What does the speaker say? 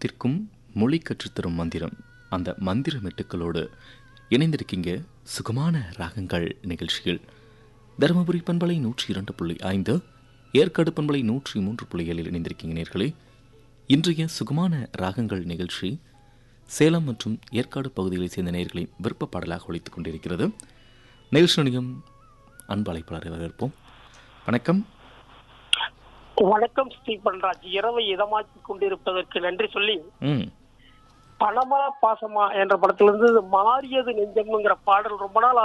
அனைத்திற்கும் மொழி கற்றுத்தரும் மந்திரம் அந்த மந்திர மெட்டுக்களோடு இணைந்திருக்கீங்க சுகமான ராகங்கள் நிகழ்ச்சியில் தருமபுரி பண்பலை நூற்றி இரண்டு புள்ளி ஐந்து ஏற்காடு பண்பலை நூற்றி மூன்று புள்ளி ஏழில் இணைந்திருக்கீங்க நேர்களே இன்றைய சுகமான ராகங்கள் நிகழ்ச்சி சேலம் மற்றும் ஏற்காடு பகுதிகளைச் சேர்ந்த நேயர்களின் விருப்ப பாடலாக ஒழித்துக் கொண்டிருக்கிறது நிகழ்ச்சி நிலையம் அன்பு அழைப்பாளரை வரவேற்போம் வணக்கம் வணக்கம் ஸ்ரீபன்ராஜ் இரவை இதமாக்கி கொண்டிருப்பதற்கு நன்றி சொல்லி ம் பணமா பாசமா என்ற படத்திலிருந்து மாறியது நெஞ்சம்ங்கிற பாடல் ரொம்ப நாள்